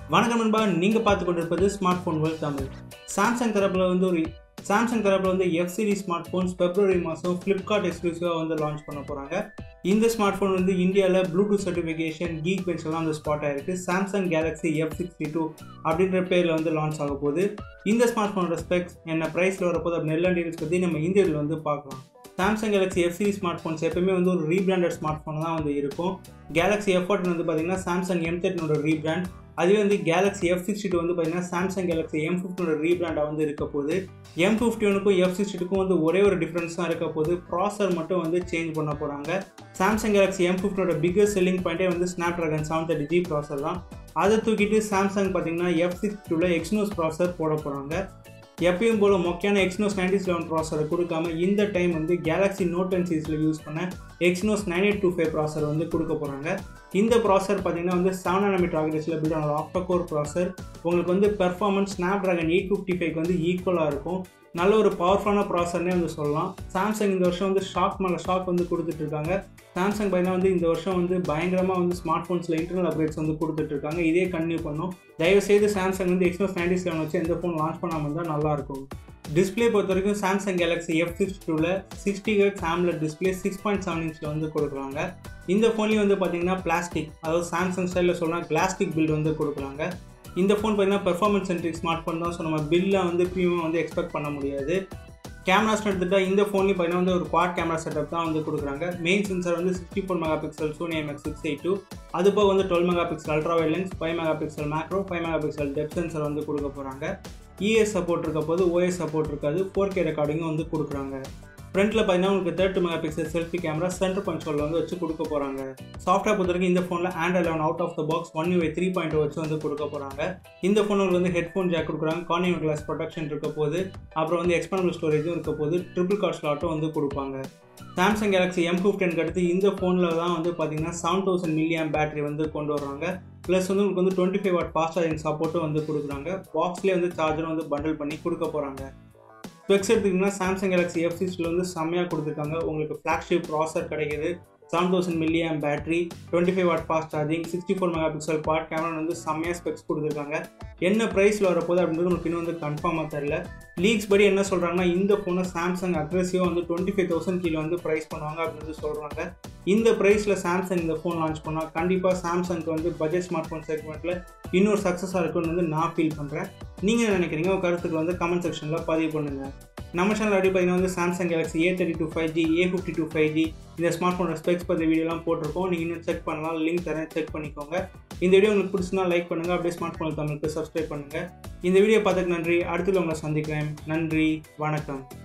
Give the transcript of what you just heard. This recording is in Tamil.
வணக்கம் நண்பா நீங்கள் பார்த்து கொண்டிருப்பது smart phone world Tamil Samsung தரப்பில் வந்து ஒரு சாம்சங் தரப்பில் வந்து எஃப் சீரிஸ் ஸ்மார்ட் ஃபோன்ஸ் பிப்ரவரி மாதம் ஃப்ளிப்கார்ட் எக்ஸ்க்ளூசிவாக வந்து லான்ச் பண்ண போகிறாங்க இந்த ஸ்மார்ட் ஃபோன் வந்து இந்தியாவில் ப்ளூடூத் சர்டிஃபிகேஷன் கீக் பென்ஸ்லாம் வந்து ஸ்பாட் ஆயிருக்கு Samsung Galaxy F sixty two அப்படின்ற பேரில் வந்து லான்ச் ஆக போகுது இந்த ஸ்மார்ட் ஃபோனோட ஸ்பெக்ஸ் என்ன ப்ரைஸில் வரப்போது அப்படின்னு எல்லா டீல்ஸ் பற்றி நம்ம இந்த இதில் வந்து பார்க்கலாம் Samsung Galaxy F series smart phones எப்பவுமே வந்து ஒரு ரீபிராண்டட் ஸ்மார்ட் ஃபோன் தான் வந்து இருக்கும் கேலக்ஸி எஃப் ஃபார்ட்டின் வந்து பார்த்தீங்கன்னா சாம்சங் எம் தேர்ட்டினோட ரீபிராண்ட் அதுவே வந்து கேலக்ஸி எஃப் சிக்ஸ்டி டூ வந்து பார்த்தீங்கன்னா சாம்சங் கேலக்ஸி எம் ஃபிஃப்டினோட ரீபிராண்டாக வந்து இருக்க போகுது எம் ஃபிஃப்டி ஒனுக்கும் எஃப் சிக்ஸ்டிக்கும் வந்து ஒரே ஒரு டிஃப்ரென்ஸ் தான் இருக்க போகுது ப்ராசர் மட்டும் வந்து சேஞ்ச் பண்ண போகிறாங்க சாம்சங் கேலக்ஸி எம் ஃபிஃப்டினோட பிக்கஸ்ட் செல்லிங் பாயிண்டே வந்து Snapdragon seven thirty G processor தான் அதை தூக்கிட்டு சாம்சங் பார்த்தீங்கன்னா எஃப் சிக்ஸ் டூவில் எக்ஸ்னோஸ் ப்ராசர் போட போகிறாங்க எப்பயும் போல மொக்கையான எக்ஸ்னோஸ் நைன்டி செவன் ப்ராசரை கொடுக்காம இந்த டைம் வந்து கேலக்ஸி நோட் டென் சீரிஸில் யூஸ் பண்ண Exynos nine eight two five processor வந்து கொடுக்க போகிறாங்க இந்த ப்ராசர் பார்த்தீங்கன்னா வந்து செவன் நானோமீட்டர் ஆர்கிடெக்சரில் பில்ட் ஆன ஆஃப்டர் கோர் ப்ராசர் உங்களுக்கு வந்து performance Snapdragon eight fifty ஃபைவ்க்கு வந்து ஈக்குவலாக இருக்கும் நல்ல ஒரு பவர்ஃபுல்லான ப்ராசர்னே வந்து சொல்லலாம் சாம்சங் இந்த வருஷம் வந்து ஷாக் மேலே ஷாக் வந்து கொடுத்துட்டு இருக்காங்க சாம்சங் பார்த்தீங்கன்னா வந்து இந்த வருஷம் வந்து பயங்கரமாக வந்து ஸ்மார்ட் ஃபோன்ஸில் இன்டர்னல் அப்டேட்ஸ் வந்து கொடுத்துட்டு இருக்காங்க இதே கண்டினியூ பண்ணும் தயவுசெய்து சாம்சங் வந்து எக்ஸ்னோஸ் நைன்டி செவன் வச்சு எந்த ஃபோன் லான்ச் பண்ணாமல் இருந்தால் நல்லாயிருக்கும் டிஸ்பிளே பொறுத்த வரைக்கும் சாம்சங் கேலக்ஸி எஃப் சிக்ஸ் டூவில் சிக்ஸ்டி AMOLED display six point seven இன்ச்சில் வந்து கொடுக்குறாங்க இந்த ஃபோன்லேயும் வந்து பார்த்தீங்கன்னா பிளாஸ்டிக் அதாவது சாம்சங் ஸ்டைலில் சொல்லலாம் கிளாஸ்டிக் பில்ட் வந்து கொடுக்குறாங்க இந்த ஃபோன் பார்த்தீங்கன்னா பெர்ஃபார்மன்ஸ் சென்ட்ரிக் ஸ்மார்ட் ஃபோன் தான் ஸோ நம்ம பில்லை வந்து ப்ரீமியம் வந்து எக்ஸ்பெக்ட் பண்ண முடியாது கேமராஸ் எடுத்துகிட்டா இந்த ஃபோன்லேயும் பார்த்தீங்கன்னா வந்து ஒரு குவாட் கேமரா செட்டப் தான் வந்து கொடுக்குறாங்க மெயின் சென்சார் வந்து sixty four mega pixel Sony MX six eight two அது போக வந்து twelve mega pixel ultra wide lens five mega pixel macro five mega pixel depth sensor வந்து கொடுக்க போகிறாங்க இஎஸ் சப்போர்ட் இருக்க போது ஓஎஸ் சப்போர்ட் இருக்காது ஃபோர் கே ரெக்கார்டிங்கும் வந்து கொடுக்குறாங்க ஃப்ரண்ட்டில் பார்த்தீங்கன்னா உங்களுக்கு thirty mega pixel selfie camera center கன்சோலில் வந்து வச்சு கொடுக்க போகிறாங்க சாஃப்ட்வேர் பொறுத்த வரைக்கும் இந்த ஃபோனில் Android eleven out of the box One U three point வச்சு வந்து கொடுக்க போகிறாங்க இந்த ஃபோனுக்கு வந்து ஹெட்ஃபோன் ஜாக் கொடுக்குறாங்க கார்னியல் கிளாஸ் ப்ரொடக்ஷன் இருக்க போது அப்புறம் வந்து எக்ஸ்பாண்டபிள் ஸ்டோரேஜும் இருக்க போது ட்ரிபிள் கார்ட் ஸ்லாட்டும் வந்து கொடுப்பாங்க சாம்சங் கேலக்ஸி எம் ஃபிஃப்டின்க்கு அடுத்து இந்த ஃபோனில் தான் வந்து பார்த்தீங்கன்னா செவன் தௌசண்ட் மில்லியம் பேட்டரி வந்து கொண்டு வர்றாங்க ப்ளஸ் வந்து உங்களுக்கு வந்து twenty five watt fast charging சப்போர்ட்டும் வந்து கொடுக்குறாங்க பாக்ஸ்லேயே வந்து சார்ஜரும் வந்து பண்டில் பண்ணி கொடுக்க போகிறாங்க ஸ்பெக்ஸ் எடுத்திங்கன்னா சாம்சங் கேலக்ஸி எஃப் சிக்ஸில் வந்து செம்மையாக கொடுத்துருக்காங்க உங்களுக்கு ஃப்ளாக்ஷிப் ப்ராசர் கிடைக்குது seven thousand milliamp battery twenty five watt fast charging sixty four mega pixel part camera வந்து செம்மையாக ஸ்பெக்ஸ் கொடுத்துருக்காங்க என்ன ப்ரைஸில் வரப்போகுது அப்படின்றது உங்களுக்கு இன்னும் வந்து கன்ஃபார்மாக தெரில லீக்ஸ் படி என்ன சொல்கிறாங்கன்னா இந்த ஃபோனை சாம்சங் அக்ரெசிவாக வந்து டுவெண்ட்டி ஃபைவ் தௌசண்ட் கீழே வந்து ப்ரைஸ் பண்ணுவாங்க அப்படின்னு சொல்கிறாங்க இந்த ப்ரைஸில் சாம்சங் இந்த ஃபோன் லான்ச் பண்ணால் கண்டிப்பாக சாம்சங்க்கு வந்து பட்ஜெட் ஸ்மார்ட் ஃபோன் செக்மெண்ட்டில் இன்னொரு சக்ஸஸாக இருக்குன்னு வந்து நான் ஃபீல் பண்ணுறேன் நீங்கள் என்ன நினைக்கிறீங்க உங்கள் கருத்துக்கள் வந்து கமெண்ட் செக்ஷனில் பதிவு பண்ணுங்கள் நம்ம சேனல் அப்படி பார்த்தீங்கன்னா வந்து Samsung Galaxy A thirty two five G A fifty two five G இந்த ஸ்மார்ட் ஃபோனோட ஸ்பெக்ஸ் பற்றி வீடியோலாம் போட்டிருக்கோம் நீங்கள் இன்னும் செக் பண்ணலாம் லிங்க் தரேன் செக் பண்ணிக்கோங்க இந்த வீடியோ உங்களுக்கு பிடிச்சினா லைக் பண்ணுங்கள் அப்படியே ஸ்மார்ட் ஃபோன் தமிழுக்கு சப்ஸ்கிரைப் பண்ணுங்கள் இந்த வீடியோ பார்த்ததுக்கு நன்றி அடுத்து உங்களை சந்திக்கிறேன் நன்றி வணக்கம்